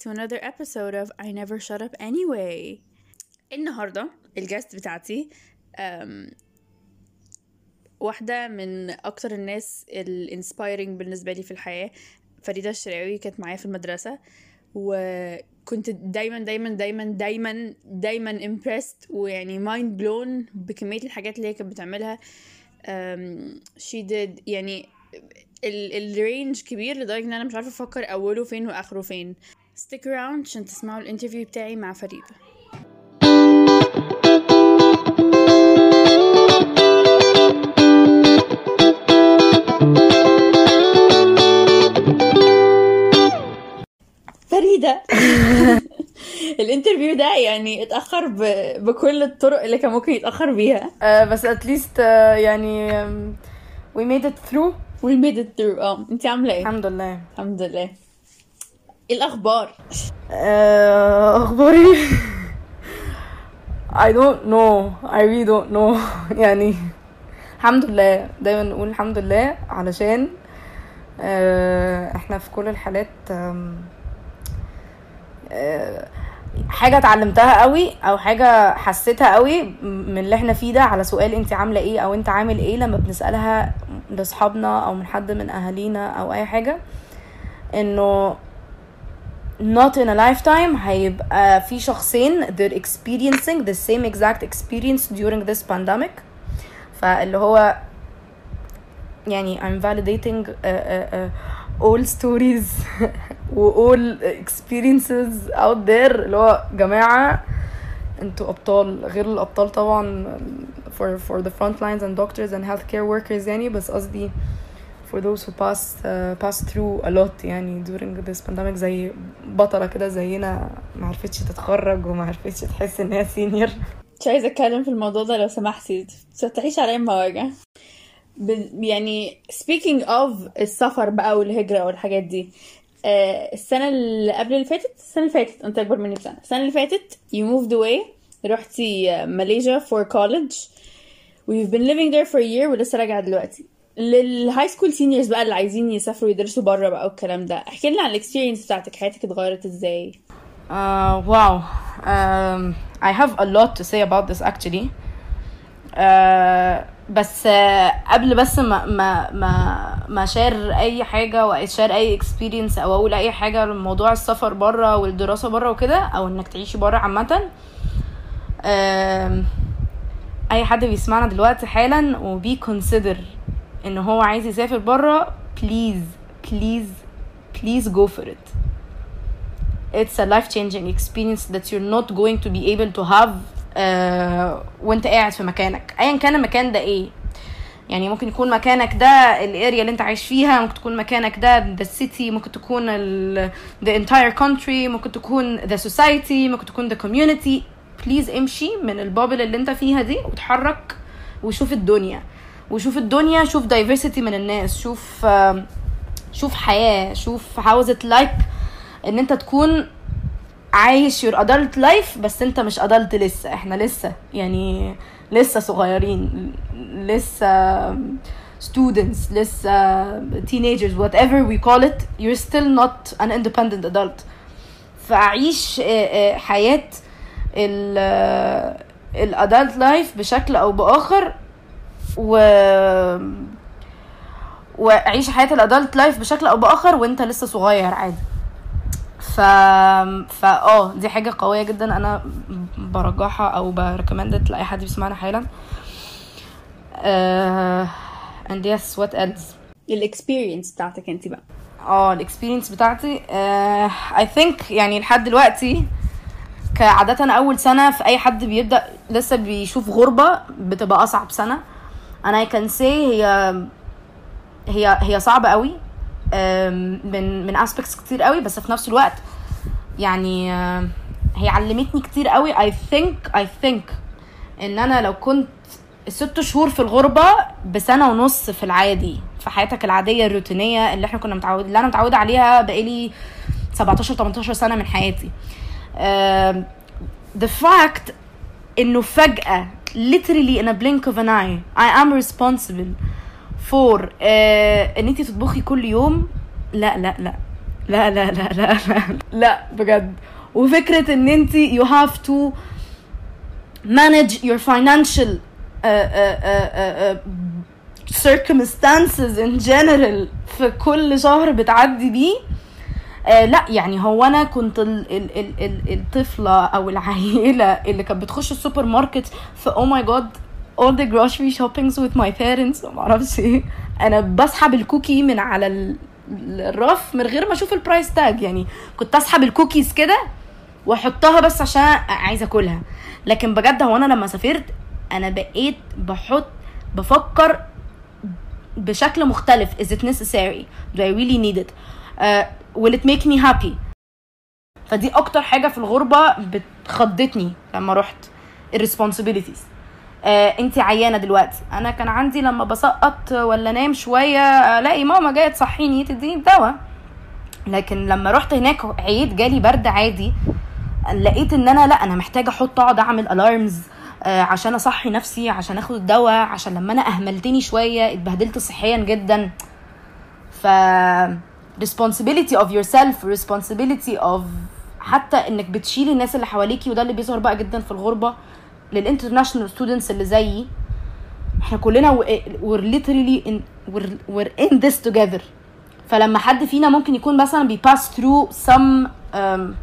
to another episode of I Never Shut Up Anyway النهاردة الجاست بتاعتي um, واحدة من أكتر الناس الانسبايرنج بالنسبة لي في الحياة فريدة الشرقاوي كانت معايا في المدرسة وكنت دايما دايما دايما دايما دايما impressed ويعني mind blown بكمية الحاجات اللي هي كانت بتعملها um, she did يعني الرينج كبير لدرجة ان انا مش عارفة افكر اوله فين واخره فين stick around عشان تسمعوا الانترفيو بتاعي مع فريدة فريدة الانترفيو ده يعني اتأخر ب... بكل الطرق اللي كان ممكن يتأخر بيها آه بس اتليست آه يعني um, we made it through we made it through اه انت عاملة ايه؟ الحمد لله الحمد لله ايه الأخبار؟ آه اخباري I don't know I really don't know يعني الحمد لله دايما نقول الحمد لله علشان آه احنا في كل الحالات آم، آه، حاجه اتعلمتها قوي او حاجه حسيتها قوي من اللي احنا فيه ده على سؤال انت عامله ايه او انت عامل ايه لما بنسالها لاصحابنا او من حد من اهالينا او اي حاجه انه not in a lifetime هيبقى في شخصين they're experiencing the same exact experience during this pandemic فاللي هو يعني I'm validating uh, uh, uh, all stories و all experiences out there اللي هو جماعة انتوا أبطال غير الأبطال طبعا for for the front lines and doctors and healthcare workers يعني بس قصدي for those who passed uh, passed through a lot يعني during this pandemic زي بطلة كده زينا ما عرفتش تتخرج وما عرفتش تحس ان هي سينيور مش عايزة اتكلم في الموضوع ده لو سمحتي تفتحيش عليا المواجع ب- يعني speaking of السفر بقى والهجرة والحاجات دي آه، السنة اللي قبل اللي فاتت السنة اللي فاتت انت اكبر مني بسنة السنة اللي فاتت you moved away رحتي آه، ماليزيا for college we've been living there for a year ولسه راجعة دلوقتي للهاي سكول سينيورز بقى اللي عايزين يسافروا يدرسوا بره بقى والكلام ده احكي لنا عن الاكسبيرينس بتاعتك حياتك اتغيرت ازاي Uh, wow. Um, I have a lot to say about this actually. Uh, بس uh, قبل بس ما ما ما ما شار اي حاجه واشار اي experience او اقول اي حاجه لموضوع السفر بره والدراسه بره وكده او انك تعيشي بره عامه um, اي حد بيسمعنا دلوقتي حالا وبي consider ان هو عايز يسافر بره please please please go for it it's a life changing experience that you're not going to be able to have uh, وانت قاعد في مكانك ايا كان المكان ده ايه يعني ممكن يكون مكانك ده الاريا اللي انت عايش فيها ممكن تكون مكانك ده the city ممكن تكون ال the entire country ممكن تكون the society ممكن تكون the community بليز امشي من البابل اللي انت فيها دي وتحرك وشوف الدنيا وشوف الدنيا شوف diversity من الناس شوف آم، شوف حياة شوف how is it like ان انت تكون عايش your adult life بس انت مش adult لسه احنا لسه يعني لسه صغيرين لسه students لسه teenagers whatever we call it you're still not an independent adult فعيش آه، آه، حياة ال الادلت لايف بشكل او باخر و وعيش حياة الادلت لايف بشكل او باخر وانت لسه صغير عادي ف فا اه دي حاجه قويه جدا انا برجحها او بريكومندت لاي حد بيسمعنا حالا uh, and yes what else الاكسبيرينس بتاعتك انت بقى اه الاكسبيرينس بتاعتي uh, I think يعني لحد دلوقتي كعادة أول سنة في أي حد بيبدأ لسه بيشوف غربة بتبقى أصعب سنة أنا I can say هي هي هي صعبة قوي آم، من من aspects كتير قوي بس في نفس الوقت يعني آم، هي علمتني كتير قوي I think I think ان انا لو كنت ست شهور في الغربة بسنة ونص في العادي في حياتك العادية الروتينية اللي احنا كنا متعود اللي انا متعودة عليها بقالي 17 18 سنة من حياتي آم، the fact انه فجأة literally in a blink of an eye I am responsible for uh, ان انت تطبخي كل يوم لا لا لا لا لا لا لا لا لا بجد وفكرة ان انت you have to manage your financial uh, uh, uh, uh, circumstances in general في كل شهر بتعدي بيه آه لا يعني هو انا كنت ال ال ال ال الطفله او العيله اللي كانت بتخش السوبر ماركت في او ماي جاد all the grocery shoppings with my parents وما اعرفش ايه انا بسحب الكوكي من على ال- الرف من غير ما اشوف البرايس تاج يعني كنت اسحب الكوكيز كده واحطها بس عشان عايزه اكلها لكن بجد هو انا لما سافرت انا بقيت بحط بفكر بشكل مختلف is it necessary do I really need it uh, will it make me happy فدي اكتر حاجه في الغربه بتخضتني لما رحت الريسبونسبيلتيز آه انت عيانه دلوقتي انا كان عندي لما بسقط ولا نام شويه الاقي ماما جايه تصحيني تديني دواء لكن لما رحت هناك عييت جالي برد عادي لقيت ان انا لا انا محتاجه احط اقعد اعمل الارمز عشان اصحي نفسي عشان اخد الدواء عشان لما انا اهملتني شويه اتبهدلت صحيا جدا ف responsibility of yourself responsibility of حتى انك بتشيل الناس اللي حواليكي وده اللي بيظهر بقى جدا في الغربه للانترناشونال ستودنتس اللي زيي احنا كلنا و- we're literally in we're, we're in this together فلما حد فينا ممكن يكون مثلا بي pass through some um,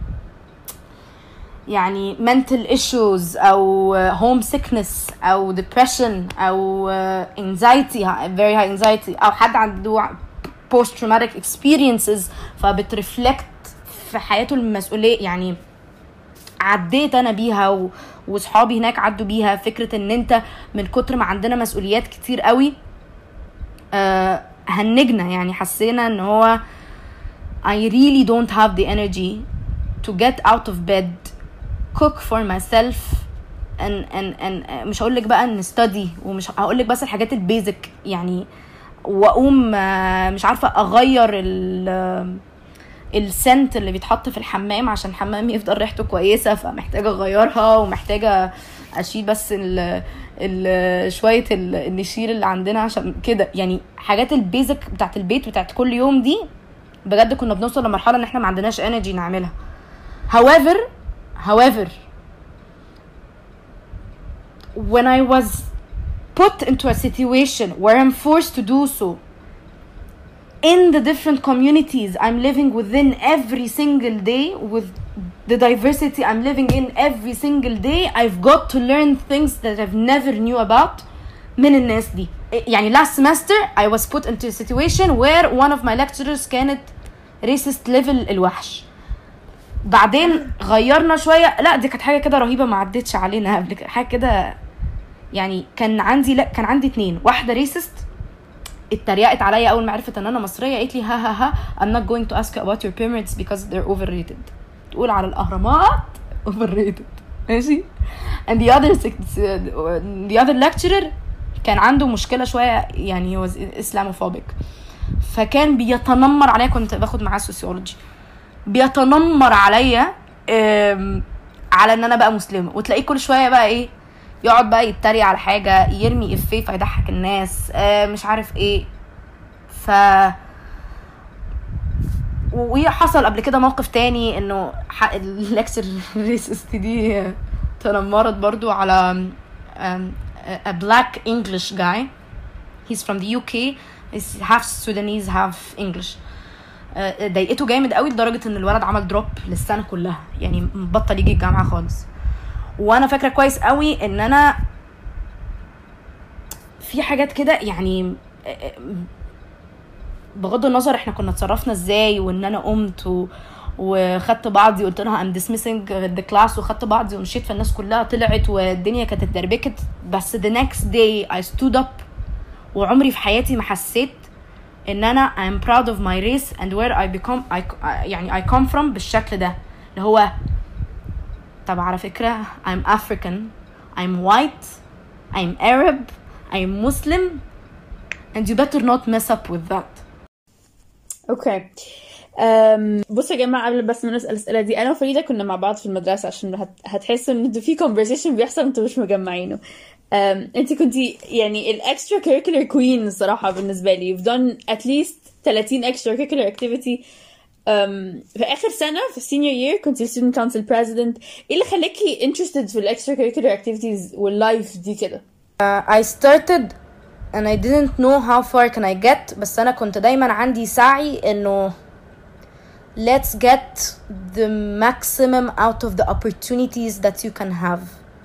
يعني mental issues او uh, home sickness او depression او uh, anxiety very high anxiety او حد عنده post traumatic experiences فبترفلكت في حياته المسؤولية يعني عديت انا بيها و... وصحابي هناك عدوا بيها فكرة ان انت من كتر ما عندنا مسؤوليات كتير قوي آه هنجنا يعني حسينا ان هو I really don't have the energy to get out of bed cook for myself and and and مش هقول لك بقى ان study ومش هقول لك بس الحاجات البيزك يعني واقوم آه، مش عارفه اغير ال السنت اللي بيتحط في الحمام عشان الحمام يفضل ريحته كويسه فمحتاجه اغيرها ومحتاجه اشيل بس ال ال شويه ال- النشير اللي عندنا عشان كده يعني حاجات البيزك بتاعت البيت بتاعت كل يوم دي بجد كنا بنوصل لمرحله ان احنا ما عندناش انرجي نعملها however however when I was put into a situation where I'm forced to do so in the different communities I'm living within every single day with the diversity I'm living in every single day I've got to learn things that I've never knew about من الناس دي يعني last semester I was put into a situation where one of my lecturers كانت racist level الوحش بعدين غيرنا شويه لا دي كانت حاجه كده رهيبه ما عدتش علينا قبل كده حاجه كده يعني كان عندي لا كان عندي اتنين واحده ريسست اتريقت عليا اول ما عرفت ان انا مصريه قالت لي ها ها ها I'm not going to ask you about your pyramids because they're overrated تقول على الاهرامات overrated ماشي and the other sec- the other lecturer كان عنده مشكله شويه يعني هو اسلاموفوبيك فكان بيتنمر عليا كنت باخد معاه سوسيولوجي بيتنمر عليا أم، على ان انا بقى مسلمه وتلاقيه كل شويه بقى ايه يقعد بقى يتريق على حاجه يرمي افيه فيضحك الناس آه، مش عارف ايه ف وحصل قبل كده موقف تاني انه ح- اللكتشر ريسست دي تنمرت برضو على um, a black English guy he's from the UK he's half Sudanese half English آه، ضايقته جامد قوي لدرجه ان الولد عمل دروب للسنه كلها يعني بطل يجي الجامعه خالص وانا فاكره كويس قوي ان انا في حاجات كده يعني آه، آه، بغض النظر احنا كنا اتصرفنا ازاي وان انا قمت و... وخدت بعضي قلت لها ام dismissing the class وخدت بعضي ومشيت فالناس كلها طلعت والدنيا كانت اتدربكت بس the next day I stood up وعمري في حياتي ما حسيت ان انا I'm proud of my race and where I become I, يعني I come from بالشكل ده اللي هو طب على فكرة I'm African I'm white I'm Arab I'm Muslim and you better not mess up with that اوكي أم بصوا يا جماعه قبل بس ما نسال الاسئله دي انا وفريده كنا مع بعض في المدرسه عشان هت... هتحسوا ان انتوا في conversation بيحصل انتوا مش مجمعينه أم انت كنتي يعني الاكسترا كوريكولر كوين الصراحه بالنسبه لي you've done at least 30 extra curricular activity أم، في اخر سنه في السينيور يير كنت student council president ايه اللي خلاكي interested في الاكسترا curricular activities واللايف دي كده I started and I didn't know how far can I get بس أنا كنت دايما عندي سعي إنه let's get the maximum out of the opportunities that you can have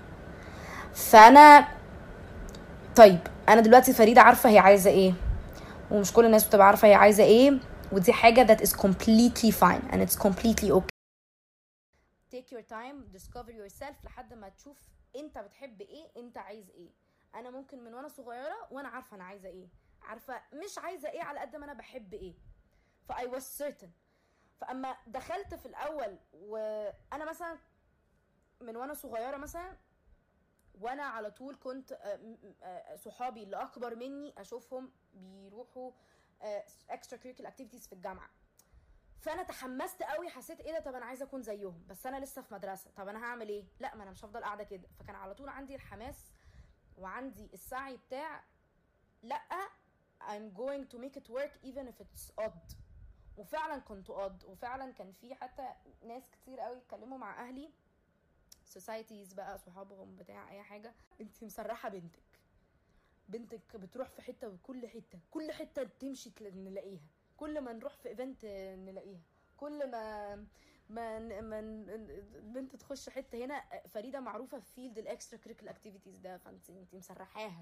فأنا طيب أنا دلوقتي فريدة عارفة هي عايزة إيه ومش كل الناس بتبقى عارفة هي عايزة إيه ودي حاجة that is completely fine and it's completely okay take your time discover yourself لحد ما تشوف انت بتحب ايه انت عايز ايه انا ممكن من وانا صغيره وانا عارفه انا عايزه ايه عارفه مش عايزه ايه على قد ما انا بحب ايه ف I was certain فاما دخلت في الاول وانا مثلا من وانا صغيره مثلا وانا على طول كنت آه، م- آه، صحابي اللي اكبر مني اشوفهم بيروحوا اكسترا curricular activities في الجامعه فانا تحمست قوي حسيت ايه ده طب انا عايزه اكون زيهم بس انا لسه في مدرسه طب انا هعمل ايه لا ما انا مش هفضل قاعده كده فكان على طول عندي الحماس وعندي السعي بتاع لا I'm going to make it work even if it's odd وفعلا كنت odd وفعلا كان في حتى ناس كتير قوي اتكلموا مع اهلي سوسايتيز بقى صحابهم بتاع اي حاجه انت مسرحه بنتك بنتك بتروح في حته وكل حته كل حته تمشي تلا- نلاقيها كل ما نروح في ايفنت نلاقيها كل ما ما ن- ما ن- البنت تخش حته هنا فريده معروفه في فيلد الاكسترا كريكل اكتيفيتيز ده فانت انت مسرحاها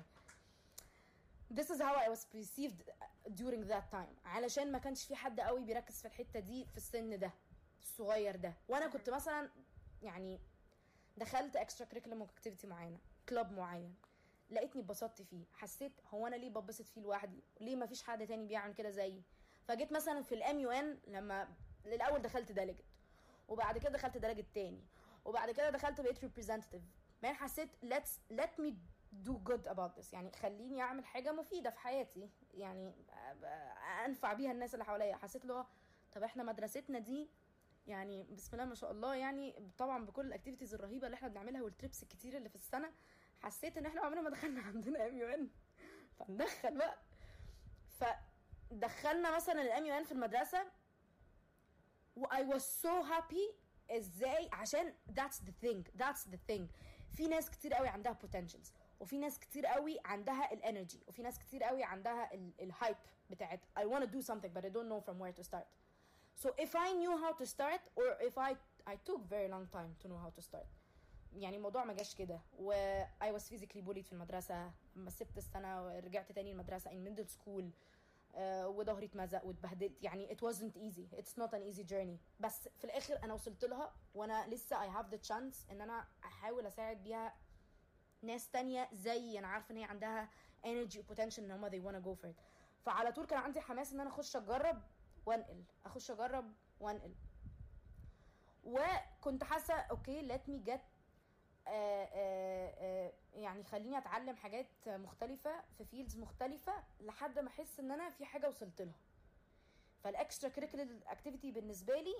This is how I was perceived during that time علشان ما كانش في حد قوي بيركز في الحته دي في السن ده الصغير ده وانا كنت مثلا يعني دخلت اكسترا كريكولم اكتيفيتي معينه كلاب معين لقيتني اتبسطت فيه حسيت هو انا ليه ببسط فيه لوحدي ليه ما فيش حد تاني بيعمل كده زيي فجيت مثلا في الام يو ان لما الاول دخلت ديليجيت وبعد كده دخلت ديليجيت تاني وبعد كده دخلت بقيت ريبريزنتيف بعدين حسيت let's let me do good about this يعني خليني اعمل حاجه مفيده في حياتي يعني أبقى انفع بيها الناس اللي حواليا حسيت اللي هو طب احنا مدرستنا دي يعني بسم الله ما شاء الله يعني طبعا بكل الاكتيفيتيز الرهيبه اللي احنا بنعملها والتريبس الكتير اللي في السنه حسيت ان احنا عمرنا ما دخلنا عندنا ام يو ان فندخل بقى فدخلنا مثلا الام يو ان في المدرسه و I was so happy ازاي عشان that's the thing that's the thing في ناس كتير قوي عندها potentials وفي ناس كتير قوي عندها الانرجي وفي ناس كتير قوي عندها الهايب بتاعت I want to do something but I don't know from where to start so if I knew how to start or if I I took very long time to know how to start يعني الموضوع ما جاش كده و I was physically bullied في المدرسة لما سبت السنة ورجعت تاني المدرسة in middle school آه، وظهري اتمزق واتبهدلت يعني it wasn't easy it's not an easy journey بس في الاخر انا وصلت لها وانا لسه I have the chance ان انا احاول اساعد بيها ناس تانية زي انا عارفه ان هي عندها energy و potential ان هما they wanna go for it فعلى طول كان عندي حماس ان انا اخش اجرب وانقل اخش اجرب وانقل وكنت حاسه اوكي let me get آه، آه، آه، يعني خليني اتعلم حاجات مختلفه في فيلدز مختلفه لحد ما احس ان انا في حاجه وصلت لها فالاكسترا كريكولر اكتيفيتي بالنسبه لي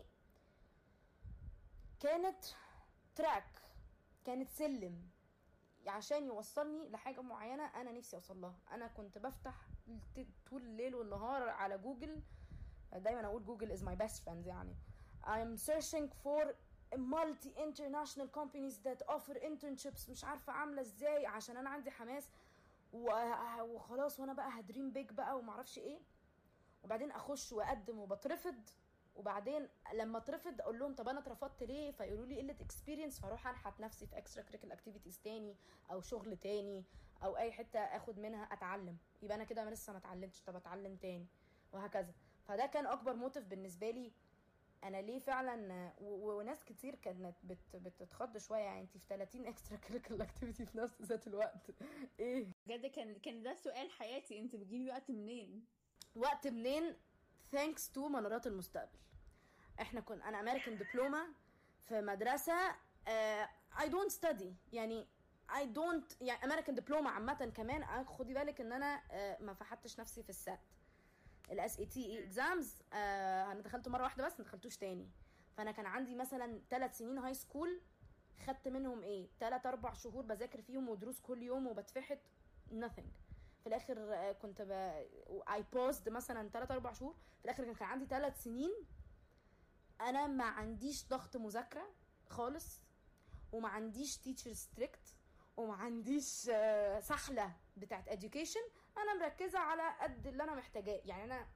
كانت تراك كانت سلم عشان يوصلني لحاجه معينه انا نفسي اوصل لها انا كنت بفتح ت- طول الليل والنهار على جوجل دايما اقول جوجل is my best friend يعني I'm searching for multi international companies that offer internships مش عارفه عامله ازاي عشان انا عندي حماس و- وخلاص وانا بقى هدريم بيج بقى ومعرفش ايه وبعدين اخش واقدم وبترفض وبعدين لما اترفض اقول لهم طب انا اترفضت ليه فيقولوا لي قله اكسبيرينس فاروح انحت نفسي في اكسترا كريكل اكتيفيتيز تاني او شغل تاني او اي حته اخد منها اتعلم يبقى انا كده لسه ما اتعلمتش طب اتعلم تاني وهكذا فده كان اكبر موتيف بالنسبه لي انا ليه فعلا و- وناس كتير كانت بت بتتخض شويه يعني انت في 30 اكسترا كريكل اكتيفيتي في نفس ذات الوقت ايه بجد كان كان ده سؤال حياتي انت بتجيبي وقت منين وقت منين thanks to منارات المستقبل احنا كنا انا امريكان دبلومه في مدرسه uh, I don't study يعني I don't يعني امريكان دبلومه عامه كمان آه، خدي بالك ان انا uh, ما فحتش نفسي في السات الاس اي تي اكزامز انا دخلت مره واحده بس ما دخلتوش تاني فانا كان عندي مثلا ثلاث سنين هاي سكول خدت منهم ايه ثلاث اربع شهور بذاكر فيهم ودروس كل يوم وبتفحت nothing في الاخر آه، كنت ب... اي بوزد مثلا 3 4 شهور في الاخر كان كان عندي 3 سنين انا ما عنديش ضغط مذاكره خالص وما عنديش تيتشر ستريكت وما عنديش آه، سحله بتاعت education انا مركزه على قد اللي انا محتاجاه يعني انا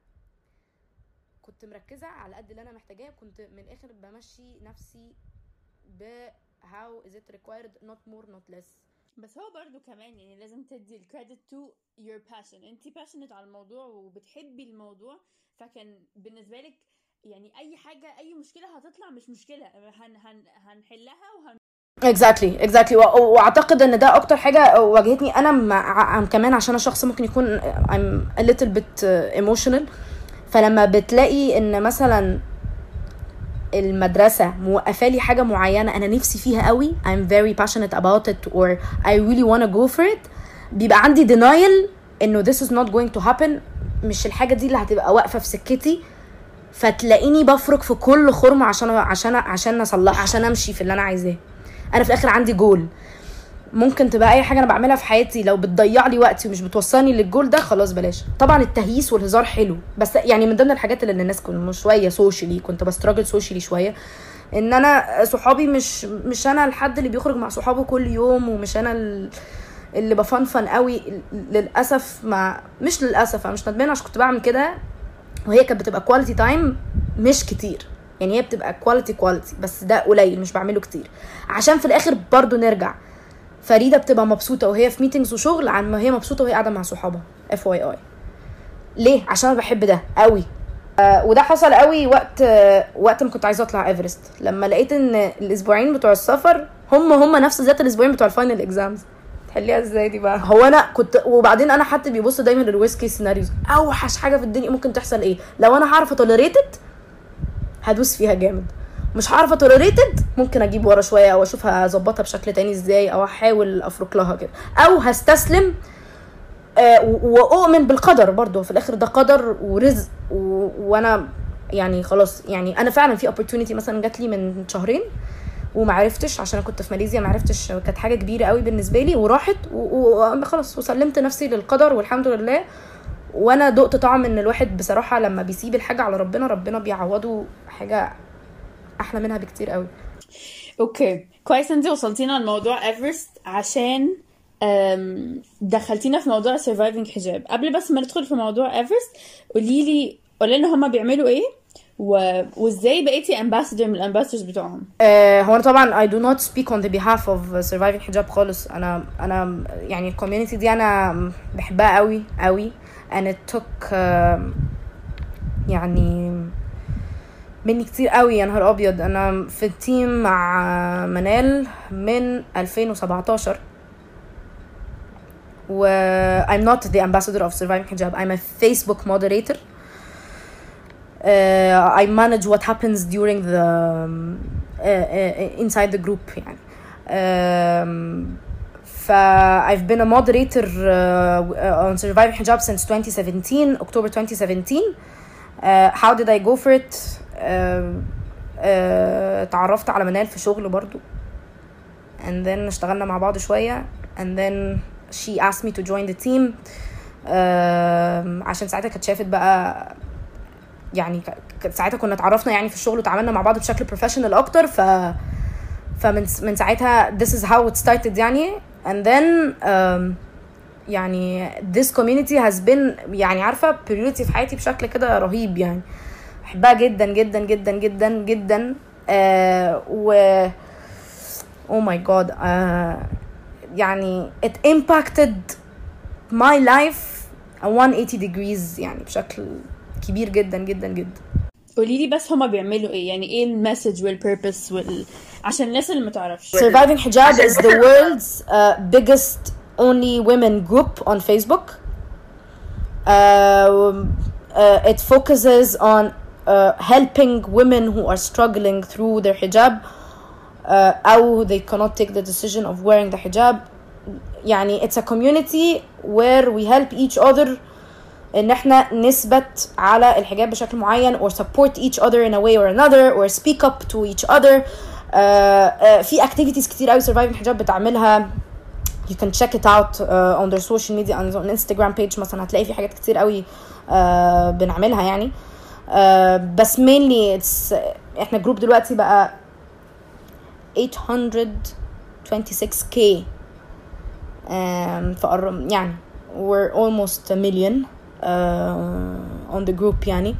كنت مركزه على قد اللي انا محتاجاه كنت من الاخر بمشي نفسي ب how is it required not more not less بس هو برضو كمان يعني لازم تدي الكريدت تو your passion انت passionate على الموضوع وبتحبي الموضوع فكان بالنسبه لك يعني اي حاجه اي مشكله هتطلع مش مشكله هن هن هنحلها وهن exactly exactly و- واعتقد ان ده اكتر حاجه واجهتني انا مع كمان عشان انا شخص ممكن يكون I'm a little bit emotional فلما بتلاقي ان مثلا المدرسه موقفه لي حاجه معينه انا نفسي فيها قوي I'm very passionate about it or I really wanna go for it بيبقى عندي denial انه this is not going to happen مش الحاجه دي اللي هتبقى واقفه في سكتي فتلاقيني بفرك في كل خرم عشان عشان عشان اصلح عشان امشي في اللي انا عايزاه انا في الاخر عندي جول ممكن تبقى اي حاجه انا بعملها في حياتي لو بتضيع لي وقتي ومش بتوصلني للجول ده خلاص بلاش طبعا التهييس والهزار حلو بس يعني من ضمن الحاجات اللي الناس كنت شويه سوشيالي كنت بستراجل سوشيالي شويه ان انا صحابي مش مش انا الحد اللي بيخرج مع صحابه كل يوم ومش انا ال- اللي بفنفن قوي للاسف ما مش للاسف انا مش ندمانه عشان كنت بعمل كده وهي كانت بتبقى كواليتي تايم مش كتير يعني هي بتبقى كواليتي كواليتي بس ده قليل مش بعمله كتير عشان في الاخر برضو نرجع فريده بتبقى مبسوطه وهي في ميتنجز وشغل عن ما هي مبسوطه وهي قاعده مع صحابها اف واي اي ليه عشان انا بحب ده قوي آه وده حصل قوي وقت آه وقت ما كنت عايزه اطلع ايفرست لما لقيت ان الاسبوعين بتوع السفر هم هم نفس ذات الاسبوعين بتوع الفاينل اكزامز تحليها ازاي دي بقى هو انا كنت وبعدين انا حد بيبص دايما للورست كيس سيناريوز اوحش حاجه في الدنيا ممكن تحصل ايه لو انا هعرف اتولريتد هدوس فيها جامد مش هعرف اتولريتد ممكن اجيب ورا شويه او اشوف هظبطها بشكل تاني ازاي او احاول افرك لها كده او هستسلم آه، و- واؤمن بالقدر برضو في الاخر ده قدر ورزق و... وانا يعني خلاص يعني انا فعلا في opportunity مثلا جات لي من شهرين وما عرفتش عشان انا كنت في ماليزيا ما عرفتش كانت حاجه كبيره قوي بالنسبه لي وراحت وخلاص وسلمت نفسي للقدر والحمد لله وانا دقت طعم ان الواحد بصراحه لما بيسيب الحاجه على ربنا ربنا بيعوضه حاجه احلى منها بكتير قوي اوكي كويس انت وصلتينا لموضوع ايفرست عشان أم، دخلتينا في موضوع سرفايفنج حجاب قبل بس ما ندخل في موضوع ايفرست قولي لي قولي لنا هما بيعملوا ايه و... وازاي بقيتي امباسادور من الامباسادورز بتوعهم آه، هو انا طبعا I do not speak on the behalf of surviving حجاب خالص انا انا يعني الكوميونتي دي انا بحبها قوي قوي and it took آم، يعني مني كتير قوي يا نهار ابيض انا في التيم مع منال من 2017 و I'm not the ambassador of surviving hijab I'm a Facebook moderator uh, I manage what happens during the um, uh, uh, inside the group يعني um, ف I've been a moderator uh, on surviving hijab since 2017 October 2017 uh, how did I go for it uh, uh, اتعرفت على منال في شغل برضو and then اشتغلنا مع بعض شوية and then she asked me to join the team uh, عشان ساعتها كانت شافت بقى يعني ك- ك- ساعتها كنا اتعرفنا يعني في الشغل وتعاملنا مع بعض بشكل بروفيشنال اكتر ف فمن من ساعتها this is how it started يعني and then um, يعني this community has been يعني عارفه priority في حياتي بشكل كده رهيب يعني بحبها جدا جدا جدا جدا جدا آه و oh my god آه يعني it impacted my life 180 degrees يعني بشكل كبير جدا جدا جدا قولي لي بس هما بيعملوا ايه يعني ايه المسج والبيربس وال عشان الناس اللي ما تعرفش Surviving Hijab is the world's uh, biggest only women group on Facebook. Um, uh, it focuses on uh, helping women who are struggling through their hijab, uh, how they cannot take the decision of wearing the hijab. يعني it's a community where we help each other ان احنا نثبت على الحجاب بشكل معين or support each other in a way or another or speak up to each other uh, uh, في activities كتير قوي surviving حجاب بتعملها you can check it out uh, on their social media on, on Instagram page مثلا هتلاقي في حاجات كتير قوي uh, بنعملها يعني uh, بس mainly it's احنا جروب دلوقتي بقى 826k um, فقر يعني we're almost a million uh, on the group يعني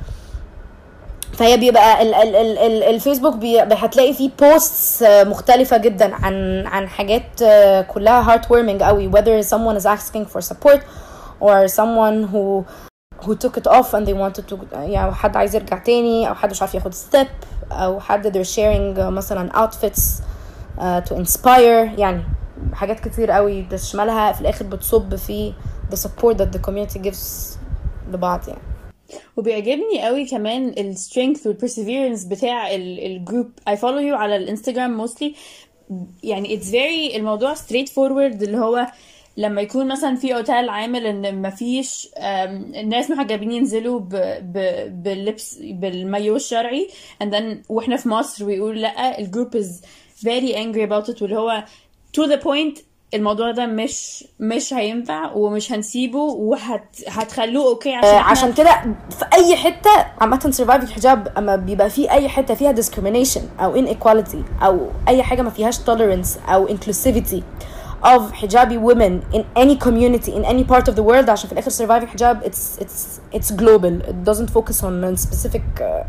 فهي بيبقى ال ال ال ال الفيسبوك بي هتلاقي فيه بوستس مختلفة جدا عن عن حاجات آه، كلها heart warming قوي whether someone is asking for support or someone who who took it off and they wanted to يعني حد عايز يرجع تاني او حد مش عارف ياخد step او حد they're sharing uh, مثلا outfits uh, to inspire يعني حاجات كتير قوي بتشملها في الاخر بتصب في the support that the community gives لبعض يعني وبيعجبني قوي كمان ال strength وال perseverance بتاع ال الجروب I follow you على الانستجرام mostly يعني it's very الموضوع straight forward اللي هو لما يكون مثلا في اوتيل عامل ان مفيش أم، الناس محجبين ينزلوا ب... ب... باللبس بالمايو الشرعي and then واحنا في مصر ويقول لا الجروب is very angry about it واللي هو to the point الموضوع ده مش مش هينفع ومش هنسيبه وهتخلوه اوكي عشان آه، احنا عشان كده في اي حته عامه سرفايف الحجاب اما بيبقى في اي حته فيها discrimination او inequality او اي حاجه ما فيهاش tolerance او inclusivity of حجابي women in any community in any part of the world عشان في الاخر surviving حجاب it's it's it's global it doesn't focus on a specific uh,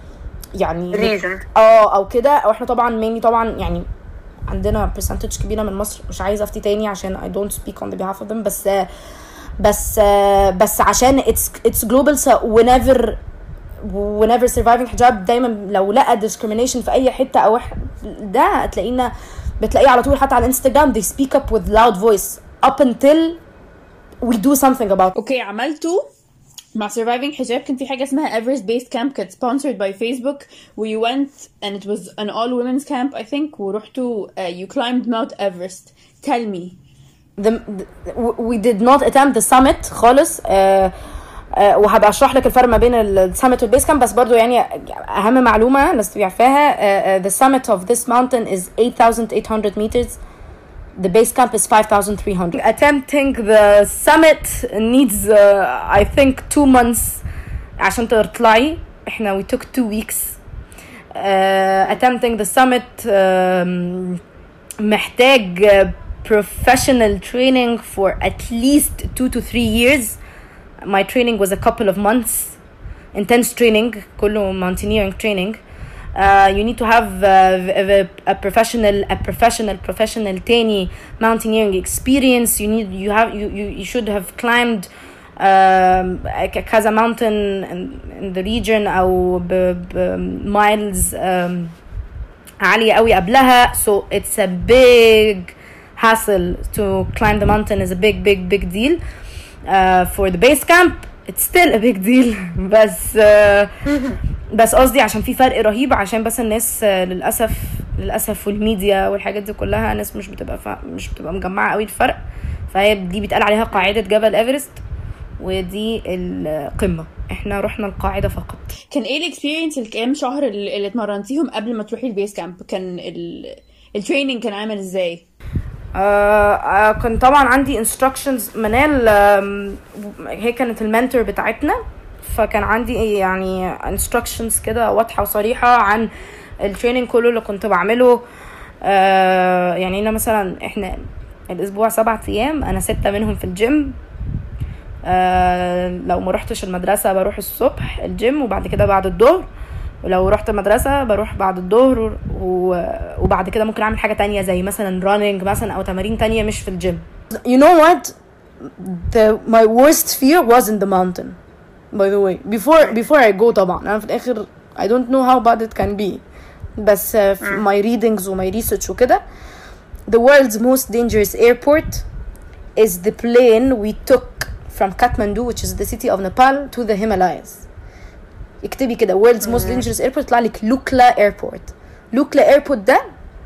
يعني reason اه او كده او احنا طبعا mainly طبعا يعني عندنا percentage كبيره من مصر مش عايزه افتي تاني عشان I don't speak on the behalf of them بس بس بس عشان it's it's global so whenever whenever surviving حجاب دايما لو لقى discrimination في اي حته او إح- ده هتلاقينا بتلاقيه على طول حتى على الانستجرام they speak up with loud voice up until we do something about it. اوكي عملته مع surviving حجاب كان في حاجة اسمها Everest Based Camp كانت sponsored by Facebook we went and it was an all women's camp I think ورحتوا uh, you climbed Mount Everest tell me the, the, we did not attempt the summit خالص آه آه وهبقى اشرح لك الفرق ما بين السمت والبيس كامب بس برضو يعني اهم معلومه الناس تبقى عارفاها آه آه the summit of this mountain is 8800 meters the base camp is 5300 attempting the summit needs uh, I think two months عشان تطلعي احنا we took two weeks uh, attempting the summit um, محتاج uh, professional training for at least two to three years my training was a couple of months intense training كله mountaineering training uh, you need to have uh, a, a professional a professional professional تاني mountaineering experience you need you have you, you, you should have climbed um, ك- كذا mountain in, in the region او ب, ب miles um, عالية قوي قبلها so it's a big hassle to climb the mountain is a big big big deal uh, for the base camp it's still a big deal بس uh, بس قصدي عشان في فرق رهيب عشان بس الناس uh, للاسف للاسف والميديا والحاجات دي كلها ناس مش بتبقى فا... مش بتبقى مجمعه قوي الفرق فهي دي بيتقال عليها قاعده جبل ايفرست ودي القمه احنا رحنا القاعده فقط كان ايه الاكسبيرينس الكام شهر اللي اللي اتمرنتيهم قبل ما تروحي البيس كامب كان ال التريننج كان عامل ازاي آه آه، كان طبعا عندي instructions منال آم، هي كانت المنتور بتاعتنا فكان عندي إيه يعني instructions كده واضحة وصريحة عن التريننج كله اللي كنت بعمله آه يعني انا مثلا احنا الاسبوع سبعة ايام انا ستة منهم في الجيم آه لو ما رحتش المدرسة بروح الصبح الجيم وبعد كده بعد الظهر ولو رحت المدرسة بروح بعد الظهر و... وبعد كده ممكن اعمل حاجة تانية زي مثلا running مثلا او تمارين تانية مش في الجيم You know what? The, my worst fear was in the mountain by the way before before I go طبعا انا في الاخر I don't know how bad it can be بس uh, في my readings و my research وكده the world's most dangerous airport is the plane we took from Kathmandu which is the city of Nepal to the Himalayas اكتبي كده world's most dangerous airport يطلع لك لوكلا airport لوكلا airport ده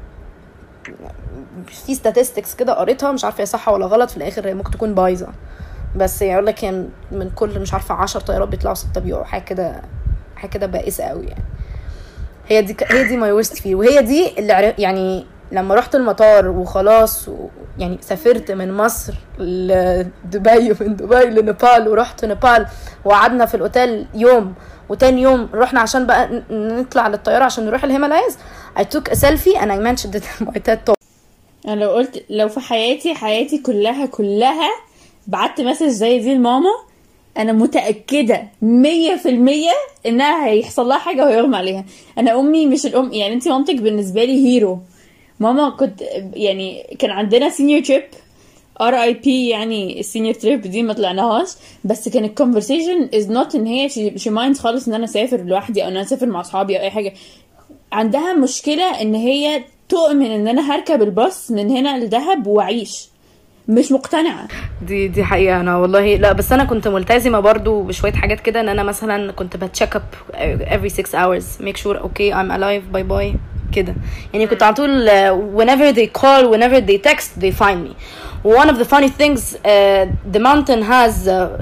في statistics كده قريتها مش عارفه هي صح ولا غلط في الاخر هي ممكن تكون بايظه بس يقول لك يعني من كل مش عارفه 10 طيارات بيطلعوا ستة بيقعوا حاجه كده حاجه كده بائسه قوي يعني هي دي هي دي ماي ورست فيه وهي دي اللي عرف يعني لما رحت المطار وخلاص و يعني سافرت من مصر لدبي ومن دبي لنيبال ورحت نيبال وقعدنا في الاوتيل يوم وتاني يوم رحنا عشان بقى ن- نطلع للطياره عشان نروح الهيمالايز I took a selfie and I mentioned it in my TED talk انا لو قلت لو في حياتي حياتي كلها كلها بعت مسج زي دي لماما انا متاكده مية في المية انها هيحصل لها حاجه وهيغمى عليها انا امي مش الام يعني انت مامتك بالنسبه لي هيرو ماما كنت يعني كان عندنا سينيور تريب ار اي بي يعني السينيور تريب دي ما طلعناهاش بس كان الكونفرسيشن از نوت ان هي شي مايند خالص ان انا اسافر لوحدي او ان انا اسافر مع اصحابي او اي حاجه عندها مشكله ان هي تؤمن ان انا هركب الباص من هنا لدهب واعيش مش مقتنعه دي دي حقيقة أنا والله لا بس أنا كنت ملتزمة برضو بشوية حاجات كده إن أنا مثلا كنت بتشيك اب every six hours make sure okay I'm alive bye bye كده يعني كنت على طول uh, whenever they call whenever they text they find me one of the funny things uh, the mountain has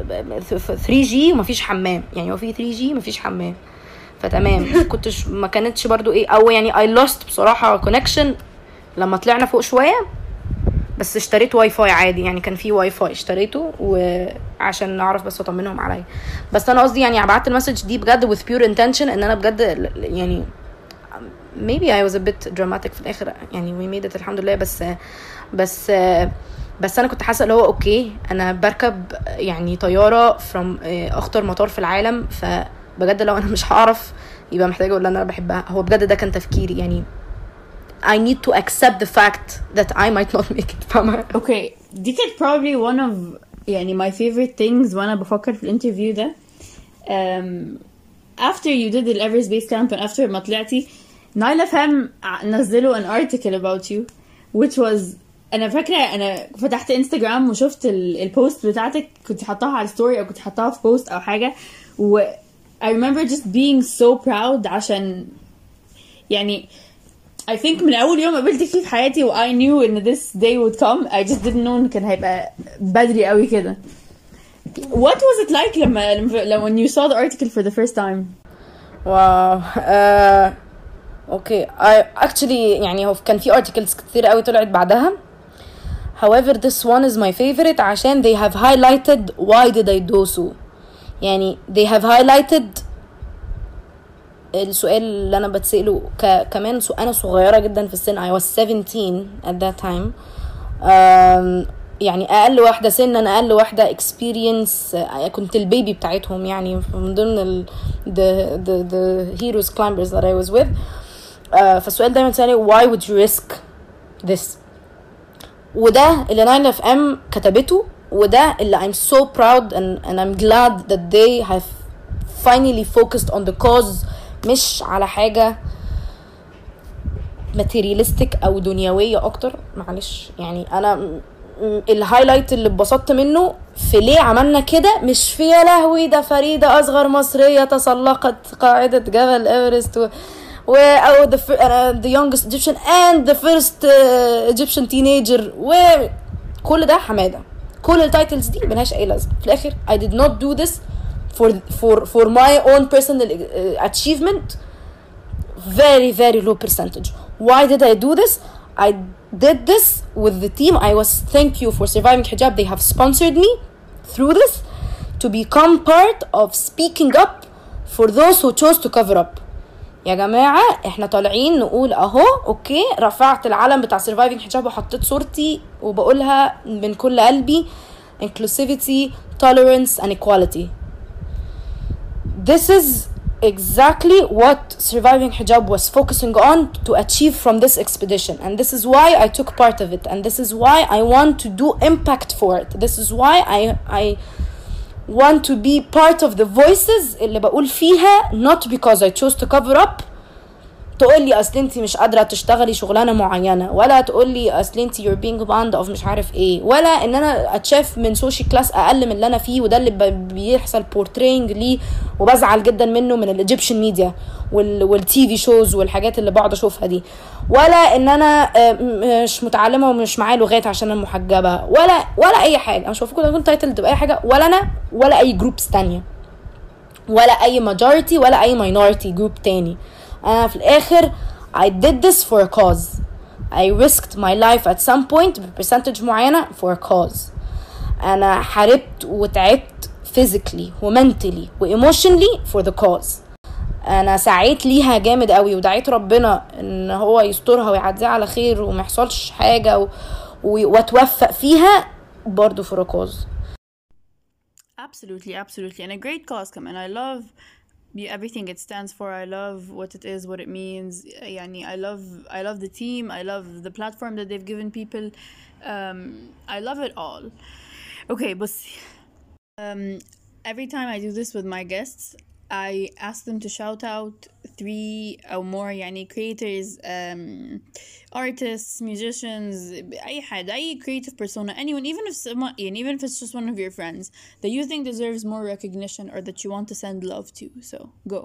uh, 3G ومفيش حمام يعني هو في 3G مفيش حمام فتمام كنتش ما كانتش برضو ايه او يعني I lost بصراحة connection لما طلعنا فوق شوية بس اشتريت واي فاي عادي يعني كان في واي فاي اشتريته وعشان اعرف بس اطمنهم عليا بس انا قصدي يعني بعت المسج دي بجد with pure intention ان انا بجد ل- يعني maybe I was a bit dramatic في الاخر يعني we made it الحمد لله بس بس بس انا كنت حاسه اللي هو اوكي انا بركب يعني طياره from اخطر مطار في العالم فبجد لو انا مش هعرف يبقى محتاجه اقول ان انا بحبها هو بجد ده كان تفكيري يعني I need to accept the fact that I might not make it فاهمة اوكي دي كانت probably one of يعني my favorite things وانا بفكر في الانترفيو ده um, after you did the Everest Base Camp and after ما طلعتي نايلة فهم ع- نزلوا an article about you which was انا فاكره انا فتحت انستغرام وشفت ال- البوست بتاعتك كنت حطاها على الستوري او كنت حطاها في بوست او حاجه و I remember just being so proud عشان يعني I think من أول يوم قابلتك فيه في حياتي و I knew إن this day would come I just didn't know إن كان هيبقى بدري قوي كده What was it like لما لما لما- when you saw the article for the first time واو آه، اوكي I actually يعني هو كان في articles كتير قوي طلعت بعدها however this one is my favorite عشان they have highlighted why did I do so يعني they have highlighted السؤال اللي انا بتسأله ك... كمان سو... انا صغيرة جدا في السن I was 17 at that time um, يعني اقل واحدة سنا اقل واحدة experience آه، كنت البيبي بتاعتهم يعني من ضمن ال... the, the, the heroes climbers that I was with آه، فالسؤال دايما سألني why would you risk this وده اللي نايل اف ام كتبته وده اللي I'm so proud and, and I'm glad that they have finally focused on the cause مش على حاجة materialistic او دنيوية اكتر معلش يعني انا م- م- الهايلايت اللي اتبسطت منه في ليه عملنا كده مش في يا لهوي ده فريدة اصغر مصرية تسلقت قاعدة جبل ايفرست و... و او the, fir- uh, the youngest Egyptian and the first uh, Egyptian teenager وكل ده حمادة كل التايتلز دي ملهاش اي لازمة في الاخر I did not do this for for for my own personal uh, achievement very very low percentage why did i do this i did this with the team i was thank you for surviving hijab they have sponsored me through this to become part of speaking up for those who chose to cover up يا جماعة احنا طالعين نقول اهو اوكي رفعت العلم بتاع surviving حجاب وحطيت صورتي وبقولها من كل قلبي inclusivity tolerance and equality this is exactly what surviving hijab was focusing on to achieve from this expedition and this is why i took part of it and this is why i want to do impact for it this is why i i want to be part of the voices اللي بقول فيها not because I chose to cover up تقول لي اصل انت مش قادره تشتغلي شغلانه معينه ولا تقول لي اصل انت you're being banned of مش عارف ايه ولا ان انا اتشاف من سوشي كلاس اقل من اللي انا فيه وده اللي ب- بيحصل بورترينج ليه وبزعل جدا منه من الايجيبشن ميديا والتي في شوز والحاجات اللي بقعد اشوفها دي ولا ان انا آه، م- مش متعلمه ومش معايا لغات عشان انا محجبه ولا ولا اي حاجه انا مش المفروض اكون تايتل تبقى اي حاجه ولا انا ولا اي جروبس تانية ولا اي majority ولا اي minority group تاني انا في الاخر I did this for a cause I risked my life at some point بpercentage معينة for a cause انا حاربت وتعبت physically ومنتلي وايموشنلي for the cause انا سعيت ليها جامد قوي ودعيت ربنا ان هو يسترها ويعديها على خير وما يحصلش حاجه و... و... واتوفق فيها برضو for a cause Absolutely, absolutely. And a great cause, come and I love you- everything it stands for. I love what it is, what it means. Yani, I love I love the team. I love the platform that they've given people. Um, I love it all. Okay, but um, every time I do this with my guests, I ask them to shout out three or more yani creators, um, artists, musicians, أي حد, أي creative persona, anyone, even if someone, and even if it's just one of your friends that you think deserves more recognition or that you want to send love to. So go.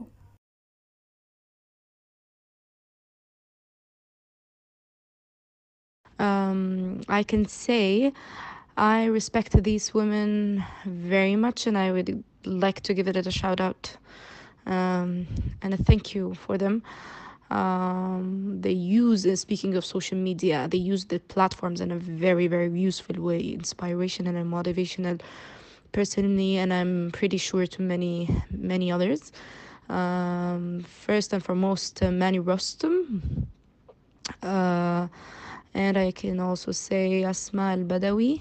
um, I can say I respect these women very much, and I would like to give it a shout out um, and a thank you for them. Um, they use, uh, speaking of social media, they use the platforms in a very, very useful way, inspirational and motivational, personally, and I'm pretty sure to many, many others. Um, first and foremost, uh, Manny Rostam. Uh, and I can also say Asma Al Badawi,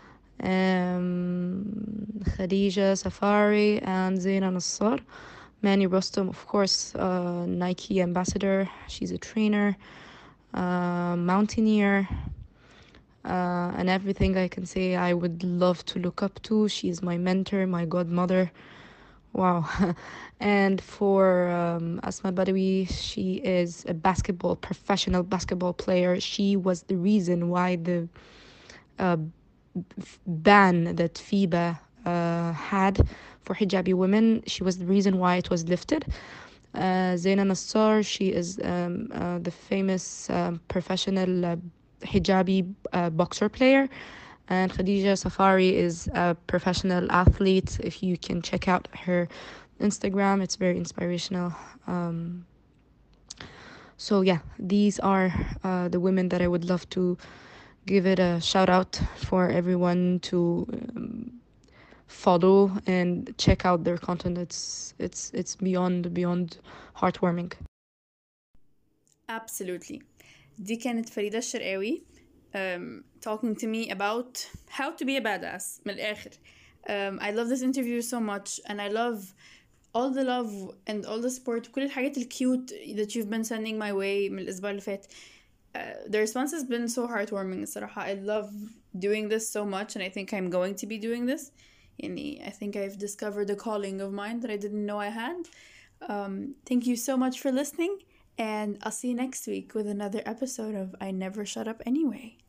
um, Khadija Safari, and Zaina Nassar. Manny Rostam, of course, uh, Nike ambassador. She's a trainer, uh, mountaineer, uh, and everything I can say I would love to look up to. She's my mentor, my godmother. Wow. and for um, Asma Badawi, she is a basketball, professional basketball player. She was the reason why the uh, f- ban that FIBA uh, had for hijabi women, she was the reason why it was lifted. Uh, Zaina Nassar, she is um, uh, the famous um, professional uh, hijabi uh, boxer player. And Khadija Safari is a professional athlete. If you can check out her Instagram, it's very inspirational. Um, so, yeah, these are uh, the women that I would love to give it a shout out for everyone to um, follow and check out their content. It's it's it's beyond beyond heartwarming. Absolutely. دي كانت فريدة الشرقاوي um, talking to me about how to be a badass من الآخر. Um, I love this interview so much and I love all the love and all the support كل الحاجات الكيوت that you've been sending my way من الأسبوع اللي فات. Uh, the response has been so heartwarming الصراحة. I love doing this so much and I think I'm going to be doing this. يعني I think I've discovered a calling of mine that I didn't know I had. Um, thank you so much for listening, and I'll see you next week with another episode of I Never Shut Up Anyway.